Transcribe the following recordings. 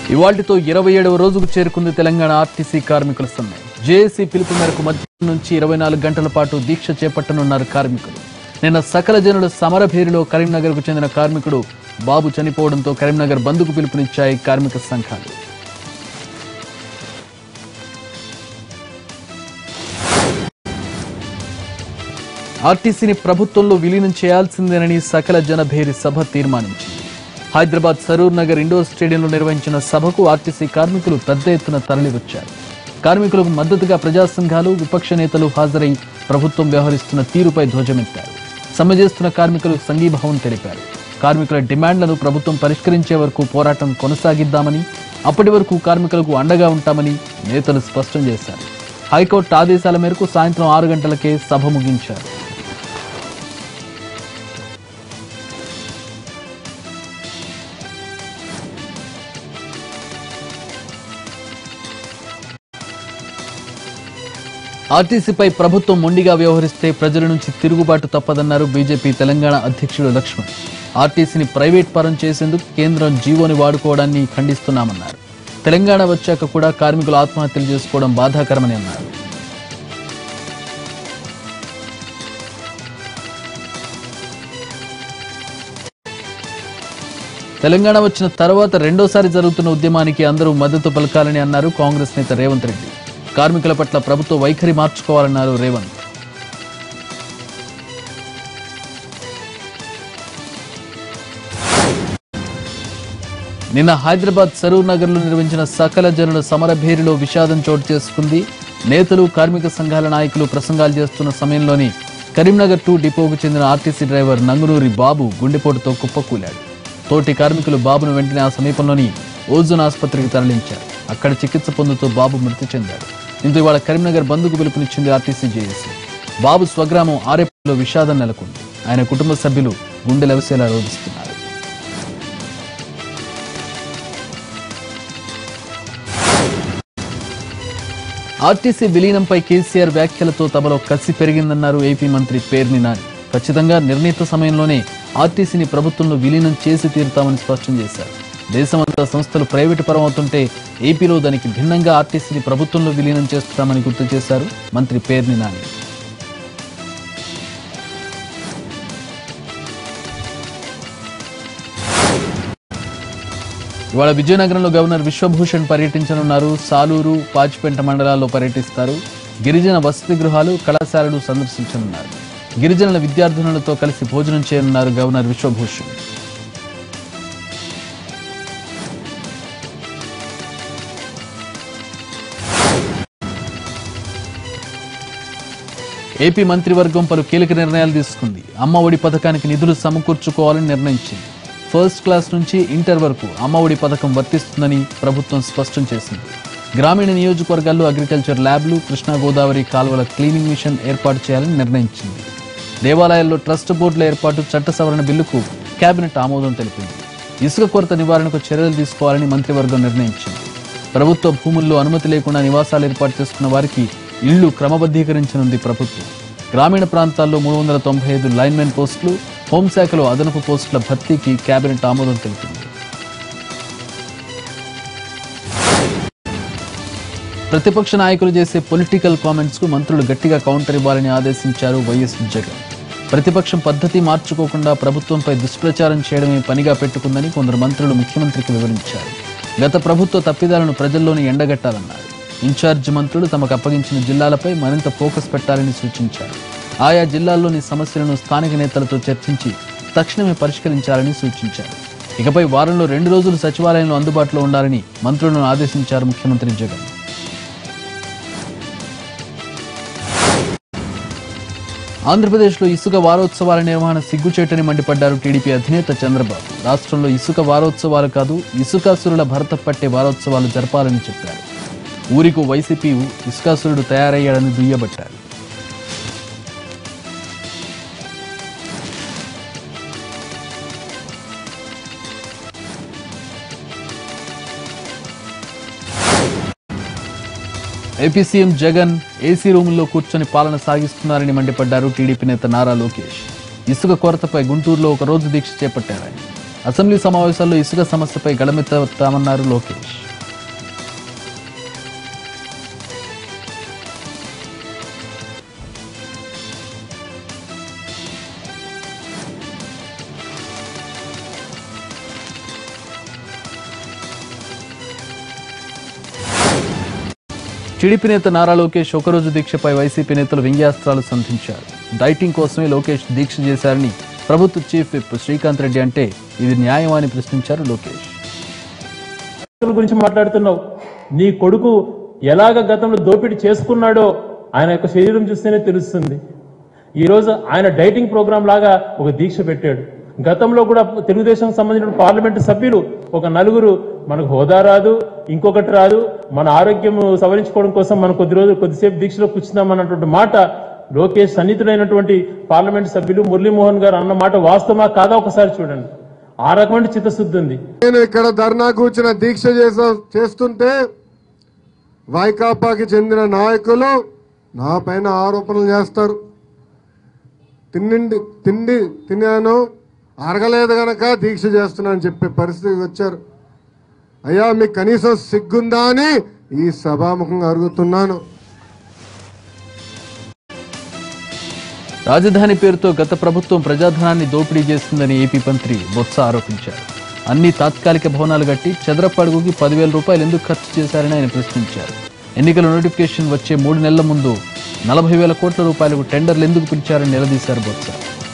ఇవాళ్టితో ఇరవై ఏడవ రోజుకు చేరుకుంది తెలంగాణ ఆర్టీసీ కార్మికుల సమ్మె జేఏసీ పిలుపు మేరకు మధ్యాహ్నం నుంచి ఇరవై నాలుగు గంటల పాటు దీక్ష చేపట్టనున్నారు కార్మికులు నిన్న సకల జనుల సమరభేరిలో కరీంనగర్కు చెందిన కార్మికుడు బాబు చనిపోవడంతో కరీంనగర్ బంద్కు పిలుపునిచ్చాయి కార్మిక సంఘాలు ఆర్టీసీని ప్రభుత్వంలో విలీనం చేయాల్సిందేనని సకల జనభేరి సభ తీర్మానించింది హైదరాబాద్ సరూర్ నగర్ ఇండోర్ స్టేడియంలో నిర్వహించిన సభకు ఆర్టీసీ కార్మికులు పెద్ద ఎత్తున తరలివచ్చారు కార్మికులకు మద్దతుగా ప్రజా సంఘాలు విపక్ష నేతలు హాజరై ప్రభుత్వం వ్యవహరిస్తున్న తీరుపై ధ్వజమెత్తారు సమ్మె చేస్తున్న కార్మికులు సంఘీభావం తెలిపారు కార్మికుల డిమాండ్లను ప్రభుత్వం పరిష్కరించే వరకు పోరాటం కొనసాగిద్దామని అప్పటి వరకు కార్మికులకు అండగా ఉంటామని నేతలు స్పష్టం చేశారు హైకోర్టు ఆదేశాల మేరకు సాయంత్రం ఆరు గంటలకే సభ ముగించారు ఆర్టీసీపై ప్రభుత్వం మొండిగా వ్యవహరిస్తే ప్రజల నుంచి తిరుగుబాటు తప్పదన్నారు బీజేపీ తెలంగాణ అధ్యక్షుడు లక్ష్మణ్ ఆర్టీసీని ప్రైవేట్ పరం చేసేందుకు కేంద్రం జీవోని వాడుకోవడాన్ని ఖండిస్తున్నామన్నారు తెలంగాణ వచ్చాక కూడా కార్మికులు ఆత్మహత్యలు చేసుకోవడం బాధాకరమని అన్నారు తెలంగాణ వచ్చిన తర్వాత రెండోసారి జరుగుతున్న ఉద్యమానికి అందరూ మద్దతు పలకాలని అన్నారు కాంగ్రెస్ నేత రేవంత్ రెడ్డి కార్మికుల పట్ల ప్రభుత్వ వైఖరి మార్చుకోవాలన్నారు రేవంత్ నిన్న హైదరాబాద్ సరూర్ నగర్ లో నిర్వహించిన సకల జనుల సమరభేరిలో విషాదం చోటు చేసుకుంది నేతలు కార్మిక సంఘాల నాయకులు ప్రసంగాలు చేస్తున్న సమయంలోని కరీంనగర్ టూ డిపోకు చెందిన ఆర్టీసీ డ్రైవర్ నంగునూరి బాబు గుండెపోటుతో కుప్పకూలాడు తోటి కార్మికులు బాబును వెంటనే ఆ సమీపంలోని ఓజోన్ ఆసుపత్రికి తరలించారు అక్కడ చికిత్స పొందుతూ బాబు మృతి చెందాడు దీంతో ఇవాళ కరీంనగర్ బంద్కు పిలుపునిచ్చింది ఆర్టీసీ జేఏసీ బాబు స్వగ్రామం ఆరేపల్లిలో విషాదం నెలకొంది ఆయన కుటుంబ సభ్యులు గుండెలవసేలా రోధిస్తున్నారు ఆర్టీసీ విలీనంపై కేసీఆర్ వ్యాఖ్యలతో తమలో కసి పెరిగిందన్నారు ఏపీ మంత్రి పేర్ని నాని ఖచ్చితంగా నిర్ణీత సమయంలోనే ఆర్టీసీని ప్రభుత్వంలో విలీనం చేసి తీరుతామని స్పష్టం చేశారు దేశమంతా సంస్థలు ప్రైవేటు పరం అవుతుంటే ఏపీలో దానికి భిన్నంగా ఆర్టీసీని ప్రభుత్వంలో విలీనం చేస్తామని గుర్తు చేశారు మంత్రి పేర్ని నాని ఇవాళ విజయనగరంలో గవర్నర్ విశ్వభూషణ్ పర్యటించనున్నారు సాలూరు పాచిపెంట మండలాల్లో పర్యటిస్తారు గిరిజన వసతి గృహాలు కళాశాలలు సందర్శించనున్నారు గిరిజనుల విద్యార్థినులతో కలిసి భోజనం చేయనున్నారు గవర్నర్ విశ్వభూషణ్ ఏపీ మంత్రివర్గం పలు కీలక నిర్ణయాలు తీసుకుంది అమ్మ ఒడి పథకానికి నిధులు సమకూర్చుకోవాలని నిర్ణయించింది ఫస్ట్ క్లాస్ నుంచి ఇంటర్ వరకు అమ్మ ఒడి పథకం వర్తిస్తుందని ప్రభుత్వం స్పష్టం చేసింది గ్రామీణ నియోజకవర్గాల్లో అగ్రికల్చర్ ల్యాబ్లు కృష్ణా గోదావరి కాలువల క్లీనింగ్ మిషన్ ఏర్పాటు చేయాలని నిర్ణయించింది దేవాలయాల్లో ట్రస్ట్ బోర్డుల ఏర్పాటు చట్ట సవరణ బిల్లుకు కేబినెట్ ఆమోదం తెలిపింది ఇసుక కొరత నివారణకు చర్యలు తీసుకోవాలని మంత్రివర్గం నిర్ణయించింది ప్రభుత్వ భూముల్లో అనుమతి లేకుండా నివాసాలు ఏర్పాటు చేసుకున్న వారికి ఇళ్లు క్రమబద్ధీకరించనుంది ప్రభుత్వం గ్రామీణ ప్రాంతాల్లో మూడు వందల తొంభై ఐదు లైన్మెన్ పోస్టులు హోంశాఖలో అదనపు పోస్టుల భర్తీకి కేబినెట్ ఆమోదం తెలిపింది ప్రతిపక్ష నాయకులు చేసే పొలిటికల్ కామెంట్స్ కు మంత్రులు గట్టిగా కౌంటర్ ఇవ్వాలని ఆదేశించారు వైఎస్ జగన్ ప్రతిపక్షం పద్ధతి మార్చుకోకుండా ప్రభుత్వంపై దుష్ప్రచారం చేయడమే పనిగా పెట్టుకుందని కొందరు మంత్రులు ముఖ్యమంత్రికి వివరించారు గత ప్రభుత్వ తప్పిదాలను ప్రజల్లోని ఎండగట్టాలన్నారు ఇన్ఛార్జ్ మంత్రులు తమకు అప్పగించిన జిల్లాలపై మరింత ఫోకస్ పెట్టాలని సూచించారు ఆయా జిల్లాల్లోని సమస్యలను స్థానిక నేతలతో చర్చించి తక్షణమే పరిష్కరించాలని సూచించారు ఇకపై వారంలో రెండు రోజులు సచివాలయంలో అందుబాటులో ఉండాలని మంత్రులను ఆదేశించారు ముఖ్యమంత్రి జగన్ ఆంధ్రప్రదేశ్లో ఇసుక వారోత్సవాల నిర్వహణ సిగ్గుచేటని మండిపడ్డారు టీడీపీ అధినేత చంద్రబాబు రాష్ట్రంలో ఇసుక వారోత్సవాలు కాదు ఇసుకాసురుల భరత పట్టే వారోత్సవాలు జరపాలని చెప్పారు ఊరికు వైసీపీ ఇసుకాసురుడు తయారయ్యాడని దుయ్యబట్టారు ఏపీ సీఎం జగన్ ఏసీ రూముల్లో కూర్చొని పాలన సాగిస్తున్నారని మండిపడ్డారు టీడీపీ నేత నారా లోకేష్ ఇసుక కొరతపై గుంటూరులో ఒక రోజు దీక్ష చేపట్టారు ఆయన అసెంబ్లీ సమావేశాల్లో ఇసుక సమస్యపై గళమెత్తామన్నారు లోకేష్ టీడీపీ నేత నారా లోకేష్ ఒకరోజు దీక్షపై వైసీపీ నేతలు వ్యంగ్యాస్త్రాలు సంధించారు డైటింగ్ కోసమే లోకేష్ దీక్ష చేశారని ప్రభుత్వ చీఫ్ విప్ శ్రీకాంత్ రెడ్డి అంటే ఇది న్యాయమా అని ప్రశ్నించారు లోకేష్ వ్యక్తుల గురించి మాట్లాడుతున్నావు నీ కొడుకు ఎలాగ గతంలో దోపిడీ చేసుకున్నాడో ఆయన యొక్క శరీరం చూస్తేనే తెలుస్తుంది ఈరోజు ఆయన డైటింగ్ ప్రోగ్రామ్ లాగా ఒక దీక్ష పెట్టాడు గతంలో కూడా తెలుగుదేశం సంబంధించిన పార్లమెంటు సభ్యులు ఒక నలుగురు మనకు హోదా రాదు ఇంకొకటి రాదు మన ఆరోగ్యం సవరించుకోవడం కోసం మనం కొద్ది రోజులు కొద్దిసేపు దీక్షలో కూర్చుందాం అన్నటువంటి మాట లోకేష్ సన్నిహితుడైనటువంటి పార్లమెంటు సభ్యులు మురళీమోహన్ గారు అన్న మాట వాస్తవమా కాదా ఒకసారి చూడండి ఆ రకమైన చిత్తశుద్ధి ఉంది నేను ఇక్కడ ధర్నా కూర్చున్న దీక్ష చేసా చేస్తుంటే వైకాపాకి చెందిన నాయకులు నా పైన ఆరోపణలు చేస్తారు తిండి తిండి తినాను అరగలేదు గనక దీక్ష చేస్తున్నా అని చెప్పే పరిస్థితికి వచ్చారు అయ్యా మీకు కనీసం సిగ్గుందా అని ఈ సభాముఖంగా అడుగుతున్నాను రాజధాని పేరుతో గత ప్రభుత్వం ప్రజాధనాన్ని దోపిడీ చేస్తుందని ఏపీ మంత్రి బొత్స ఆరోపించారు అన్ని తాత్కాలిక భవనాలు కట్టి చదరపు అడుగుకి పదివేల రూపాయలు ఎందుకు ఖర్చు చేశారని ఆయన ప్రశ్నించారు ఎన్నికల నోటిఫికేషన్ వచ్చే మూడు నెలల ముందు నలభై వేల కోట్ల రూపాయలకు టెండర్లు ఎందుకు పిలిచారని నిలదీశారు బొత్స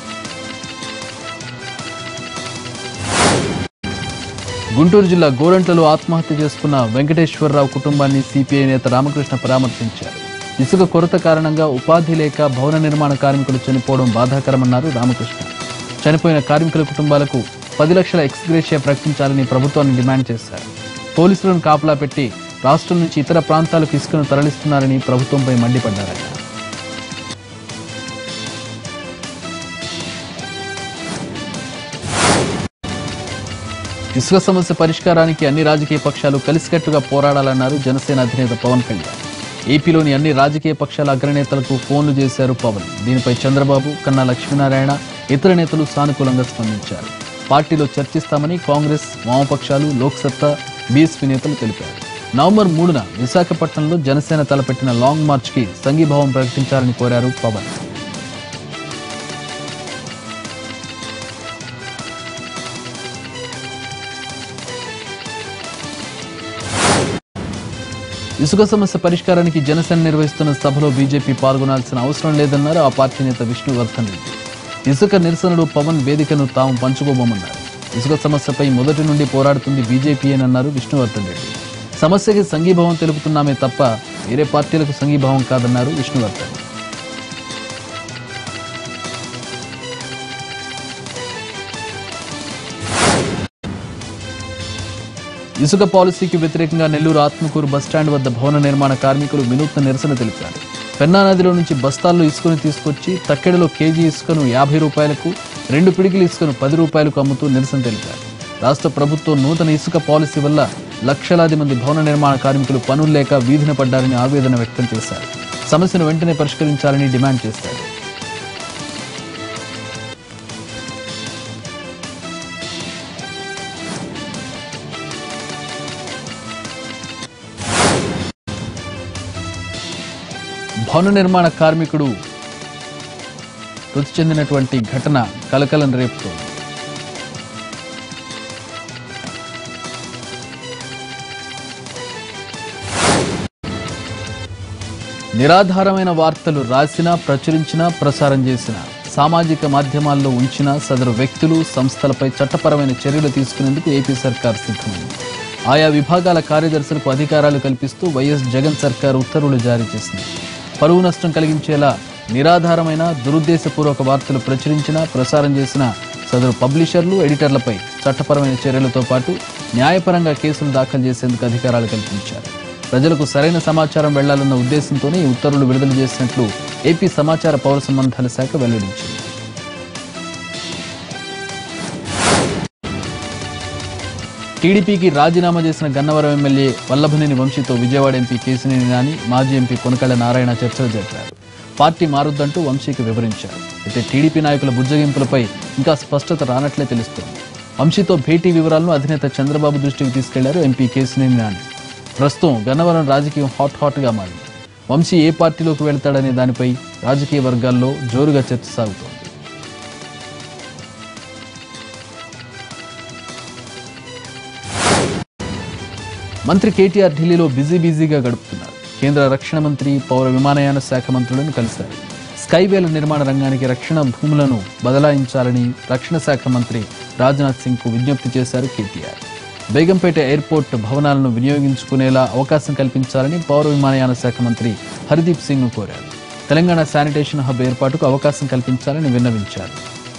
గుంటూరు జిల్లా గోరంట్లలో ఆత్మహత్య చేసుకున్న వెంకటేశ్వరరావు కుటుంబాన్ని సిపిఐ నేత రామకృష్ణ పరామర్శించారు ఇసుక కొరత కారణంగా ఉపాధి లేక భవన నిర్మాణ కార్మికులు చనిపోవడం బాధాకరమన్నారు రామకృష్ణ చనిపోయిన కార్మికుల కుటుంబాలకు పది లక్షల ఎక్స్గ్రేషియా ప్రకటించాలని ప్రభుత్వాన్ని డిమాండ్ చేశారు పోలీసులను కాపలా పెట్టి రాష్ట్రం నుంచి ఇతర ప్రాంతాలకు ఇసుకను తరలిస్తున్నారని ప్రభుత్వంపై మండిపడ్డారు ఆయన. ఇసుక సమస్య పరిష్కారానికి అన్ని రాజకీయ పక్షాలు కలిసికట్టుగా పోరాడాలన్నారు జనసేన అధినేత పవన్ కళ్యాణ్ ఏపీలోని అన్ని రాజకీయ పక్షాల అగ్రనేతలకు ఫోన్లు చేశారు పవన్ దీనిపై చంద్రబాబు కన్నా లక్ష్మీనారాయణ ఇతర నేతలు సానుకూలంగా స్పందించారు పార్టీలో చర్చిస్తామని కాంగ్రెస్ వామపక్షాలు లోక్సత్తా బీఎస్పీ నేతలు తెలిపారు నవంబర్ మూడున విశాఖపట్నంలో జనసేన తలపెట్టిన లాంగ్ మార్చ్కి సంఘీభావం ప్రకటించాలని కోరారు పవన్ ఇసుక సమస్య పరిష్కారానికి జనసేన నిర్వహిస్తున్న సభలో బీజేపీ పాల్గొనాల్సిన అవసరం లేదన్నారు ఆ పార్టీ నేత విష్ణువర్ధన్ రెడ్డి ఇసుక నిరసనలు పవన్ వేదికను తాము పంచుకోబోమన్నారు ఇసుక సమస్యపై మొదటి నుండి పోరాడుతుంది బీజేపీ అన్నారు విష్ణువర్ధన్ రెడ్డి సమస్యకి సంఘీభావం తెలుపుతున్నామే తప్ప వేరే పార్టీలకు సంఘీభావం కాదన్నారు విష్ణువర్ధన్ ఇసుక పాలసీకి వ్యతిరేకంగా నెల్లూరు ఆత్మకూరు బస్టాండ్ వద్ద భవన నిర్మాణ కార్మికులు వినూత్న నిరసన తెలిపారు పెన్నా నదిలో నుంచి బస్తాల్లో ఇసుకను తీసుకొచ్చి తక్కెడలో కేజీ ఇసుకను యాభై రూపాయలకు రెండు పిడికిల ఇసుకను పది రూపాయలకు అమ్ముతూ నిరసన తెలిపారు రాష్ట్ర ప్రభుత్వం నూతన ఇసుక పాలసీ వల్ల లక్షలాది మంది భవన నిర్మాణ కార్మికులు పనులు లేక వీధిన పడ్డారని ఆవేదన వ్యక్తం చేశారు సమస్యను వెంటనే పరిష్కరించాలని డిమాండ్ చేశారు భవన నిర్మాణ కార్మికుడు మృతి చెందినటువంటి ఘటన కలకలం రేపుతోంది నిరాధారమైన వార్తలు రాసినా ప్రచురించినా ప్రసారం చేసిన సామాజిక మాధ్యమాల్లో ఉంచిన సదరు వ్యక్తులు సంస్థలపై చట్టపరమైన చర్యలు తీసుకునేందుకు ఏపీ సర్కార్ సిద్ధమైంది ఆయా విభాగాల కార్యదర్శులకు అధికారాలు కల్పిస్తూ వైఎస్ జగన్ సర్కార్ ఉత్తర్వులు జారీ చేసింది పరువు నష్టం కలిగించేలా నిరాధారమైన దురుద్దేశపూర్వక వార్తలు ప్రచురించిన ప్రసారం చేసిన సదరు పబ్లిషర్లు ఎడిటర్లపై చట్టపరమైన చర్యలతో పాటు న్యాయపరంగా కేసులు దాఖలు చేసేందుకు అధికారాలు కల్పించారు ప్రజలకు సరైన సమాచారం వెళ్లాలన్న ఉద్దేశంతోనే ఈ ఉత్తర్వులు విడుదల చేసినట్లు ఏపీ సమాచార పౌర సంబంధాల శాఖ వెల్లడించింది టీడీపీకి రాజీనామా చేసిన గన్నవరం ఎమ్మెల్యే వల్లభనేని వంశీతో విజయవాడ ఎంపీ కేసినేని నాని మాజీ ఎంపీ కొనకళ్ళ నారాయణ చర్చలు జరిపారు పార్టీ మారుద్దంటూ వంశీకి వివరించారు అయితే టీడీపీ నాయకుల బుజ్జగింపులపై ఇంకా స్పష్టత రానట్లే తెలుస్తోంది వంశీతో భేటీ వివరాలను అధినేత చంద్రబాబు దృష్టికి తీసుకెళ్లారు ఎంపీ కేసినేని నాని ప్రస్తుతం గన్నవరం రాజకీయం హాట్ హాట్ గా మారింది వంశీ ఏ పార్టీలోకి వెళ్తాడనే దానిపై రాజకీయ వర్గాల్లో జోరుగా చర్చ సాగుతోంది మంత్రి కేటీఆర్ ఢిల్లీలో బిజీ బిజీగా గడుపుతున్నారు కేంద్ర రక్షణ మంత్రి పౌర విమానయాన శాఖ మంత్రులను కలిశారు స్కైవేల నిర్మాణ రంగానికి రక్షణ భూములను బదలాయించాలని రక్షణ శాఖ మంత్రి రాజ్నాథ్ సింగ్ కు విజ్ఞప్తి చేశారు కేటీఆర్ బేగంపేట ఎయిర్పోర్ట్ భవనాలను వినియోగించుకునేలా అవకాశం కల్పించాలని పౌర విమానయాన శాఖ మంత్రి హర్దీప్ సింగ్ ను కోరారు తెలంగాణ శానిటేషన్ హబ్ ఏర్పాటుకు అవకాశం కల్పించాలని విన్నవించారు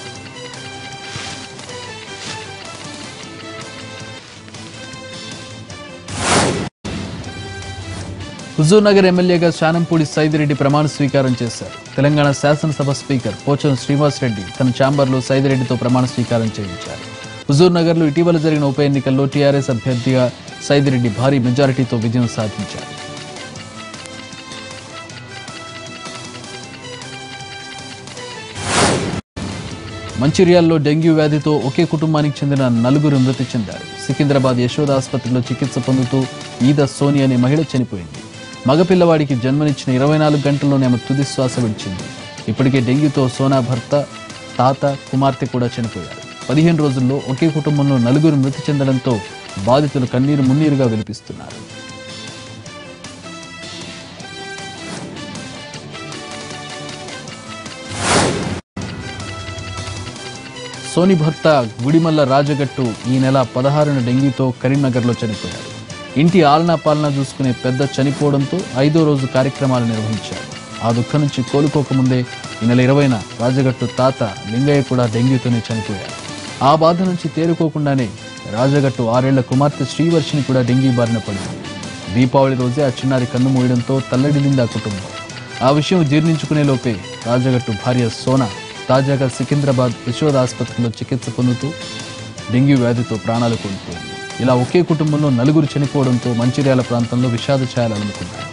హుజూర్నగర్ ఎమ్మెల్యేగా శానంపూడి సైదిరెడ్డి ప్రమాణ స్వీకారం చేశారు తెలంగాణ శాసనసభ స్పీకర్ పోచం శ్రీనివాస్ రెడ్డి తన ఛాంబర్లో సైదిరెడ్డితో ప్రమాణ స్వీకారం చేయించారు హుజూర్నగర్లో ఇటీవల జరిగిన ఉప ఎన్నికల్లో టీఆర్ఎస్ అభ్యర్థిగా సైదిరెడ్డి భారీ మెజారిటీతో విజయం సాధించారు మంచిర్యాలలో డెంగ్యూ వ్యాధితో ఒకే కుటుంబానికి చెందిన నలుగురు మృతి చెందారు సికింద్రాబాద్ యశోద ఆసుపత్రిలో చికిత్స పొందుతూ ఈద సోని అనే మహిళ చనిపోయింది మగపిల్లవాడికి జన్మనిచ్చిన ఇరవై నాలుగు గంటల్లోనే ఆమె తుది శ్వాస విడిచింది ఇప్పటికే డెంగ్యూతో సోనా భర్త తాత కుమార్తె కూడా చనిపోయారు పదిహేను రోజుల్లో ఒకే కుటుంబంలో నలుగురు మృతి చెందడంతో బాధితులు కన్నీరు మున్నీరుగా విలిపిస్తున్నారు సోని భర్త గుడిమల్ల రాజగట్టు ఈ నెల పదహారున డెంగ్యూతో కరీంనగర్లో చనిపోయారు ఇంటి ఆలనా పాలన చూసుకునే పెద్ద చనిపోవడంతో ఐదో రోజు కార్యక్రమాలు నిర్వహించారు ఆ దుఃఖం నుంచి కోలుకోకముందే ఈ నెల ఇరవైన రాజగట్టు తాత లింగయ్య కూడా డెంగ్యూతోనే చనిపోయారు ఆ బాధ నుంచి తేరుకోకుండానే రాజగట్టు ఆరేళ్ల కుమార్తె శ్రీవర్షిని కూడా డెంగీ బారిన పడింది దీపావళి రోజే ఆ చిన్నారి కన్ను మూయడంతో తల్లడిల్లింది ఆ కుటుంబం ఆ విషయం జీర్ణించుకునే లోపే రాజగట్టు భార్య సోనా తాజాగా సికింద్రాబాద్ యశోద ఆసుపత్రిలో చికిత్స పొందుతూ డెంగ్యూ వ్యాధితో ప్రాణాలు కోల్పోయింది ఇలా ఒకే కుటుంబంలో నలుగురు చనిపోవడంతో మంచిర్యాల ప్రాంతంలో విషాద ఛాయలు అలుముకున్నాయి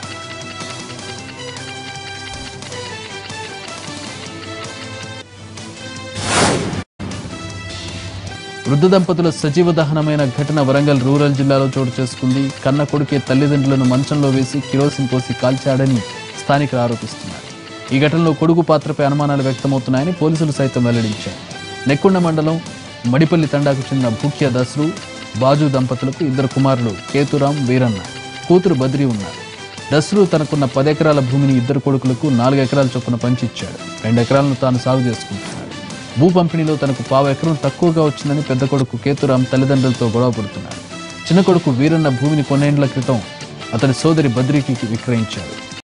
వృద్ధ దంపతుల సజీవ దహనమైన ఘటన వరంగల్ రూరల్ జిల్లాలో చోటు చేసుకుంది కన్న కొడుకే తల్లిదండ్రులను మంచంలో వేసి కిరోసిన్ పోసి కాల్చాడని స్థానికులు ఆరోపిస్తున్నారు ఈ ఘటనలో కొడుకు పాత్రపై అనుమానాలు వ్యక్తమవుతున్నాయని పోలీసులు సైతం వెల్లడించారు నెక్కొండ మండలం మడిపల్లి తండాకు చెందిన భూక్య దస్రు బాజు దంపతులకు ఇద్దరు కుమారులు కేతురాం వీరన్న కూతురు బద్రి ఉన్నారు దస్రు తనకున్న పది ఎకరాల భూమిని ఇద్దరు కొడుకులకు నాలుగు ఎకరాల చొప్పున పంచిచ్చాడు రెండు ఎకరాలను తాను సాగు చేసుకుంటున్నాడు భూ పంపిణీలో తనకు పావు ఎకరం తక్కువగా వచ్చిందని పెద్ద కొడుకు కేతురాం తల్లిదండ్రులతో గొడవ పడుతున్నాడు చిన్న కొడుకు వీరన్న భూమిని కొన్నేండ్ల క్రితం అతని సోదరి బద్రికి విక్రయించాడు